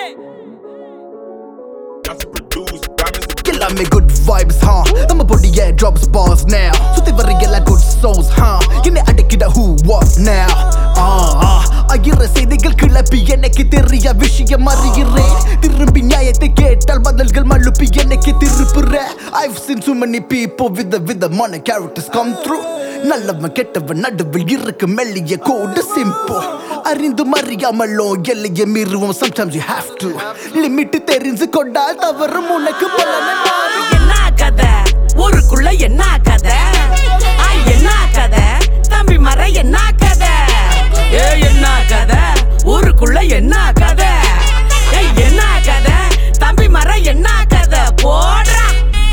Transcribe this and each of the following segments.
எல்லாமே good vibes ஹா நம்ம பொடிய ட்ராப்ஸ் பாஸ் now சுத்தி வர எல்லாம் குட் சோல்ஸ் ஹா என்னை அடைக்கிட ஹூ வாட் now ஆ ஆ ஆயிர செய்திகள் கிளப்பி எனக்கு தெரிய விஷயம் அறிகிறேன் திரும்பி நியாயத்தை கேட்டால் பதில்கள் மழுப்பி எனக்கு திருப்புற I've seen so many people with the with the money characters come through நல்லவன் கெட்டவன் நடுவில் இருக்கு மெல்லிய கோடு சிம்பிள் அறிந்து அறியாமலோ எல்லையை மீறுவோம் sometimes you have to limit தெரிஞ்சு கொண்டால் தவறும் உனக்கு பலனை மாறும் என்ன கதை ஊருக்குள்ள என்ன கதை ஆ, என்ன கதை தம்பி மர என்ன கதை ஏ என்ன கதை ஊருக்குள்ள என்ன கதை ஏய் என்ன கதை தம்பி மர என்ன கதை போடுறா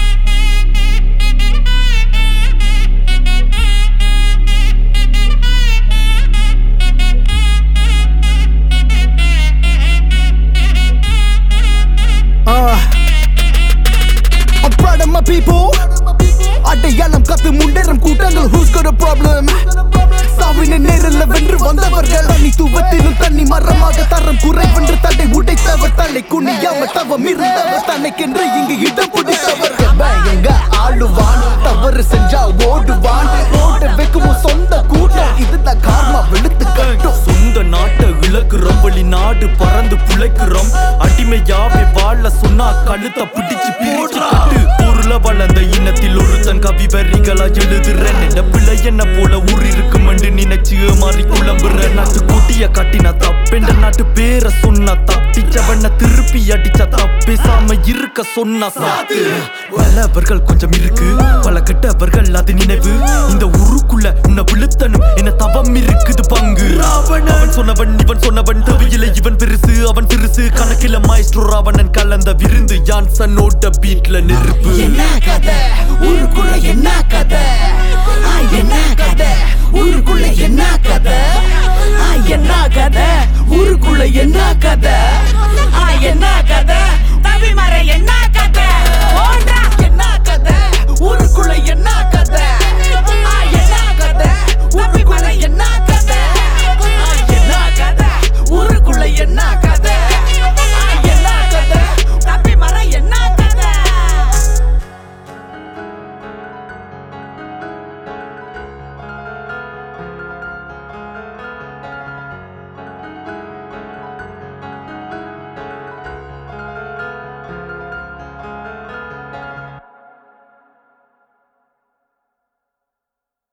Ah. I'm proud of my people அடையாளம் கத்து முன்னேறும் கூட்டங்கள் who's got a problem சாவின நேரில் வென்று வந்தவர்கள் தனித்துவத்திலும் தனி மரமாக தரம் குறைவென்று தடை உடைத்தவர் தலை குனியாம தவம் இருந்தவர் தனக்கென்று இங்கு இடம் பிடித்தவர் எவன் எங்க ஆளுவான் தவறு செஞ்சா ஓடுவான் ஓட வைக்கும் உன் சொந்த கூட்டம் இதுதான் கார்மா வெளுத்து கட்டும் சொந்த நாட்டை இழக்குறோம் வெளி நாடு பறந்து புழைக்கிறோம் அடிமையாவே வாழ சொன்னா கழுத்தை பிடிச்சு பிடிச்சு கட்டு ஊர்ல வளர்ந்த இனத்தில் ஒருத்தன் கவி வரிகளா எழுதுறேன் என்ன பிள்ளை என்ன போல ஊர் இருக்கும் என்று நினைச்சு மாறி குழம்புற நாட்டு குட்டிய கட்டின தப்பென்ற நாட்டு பேரை சொன்ன தப்பிச்சவன திருப்பி அடிச்ச தப்பேசாம இருக்க சொன்ன சாத்து பலவர்கள் கொஞ்சம் இருக்கு பல கெட்டவர்கள் அது நினைவு இந்த உருக்குள்ள உன்னை விழுத்தனும் என்ன தவம் இருக்குது பங்கு அவன் சொன்னவன் இவன் சொன்னவன் தேவையில்லை இவன் பெருசு அவன் சிறுசு கணக்கில மாய்ஸ்ட்ரோ ராவணன் கலந்த விருந்து யான்சனோட பீட்ல நெருப்பு என்ன கதை ஊருக்குள்ள என்ன கதை ஆ, என்ன கதை ஊருக்குள்ள என்ன கதை ஆ, என்ன கதை ஊருக்குள்ள என்ன கதை ஆ, என்ன கதை தம்பி மர என்ன கதை போடுறா என்ன கதை ஊருக்குள்ள என்ன கதை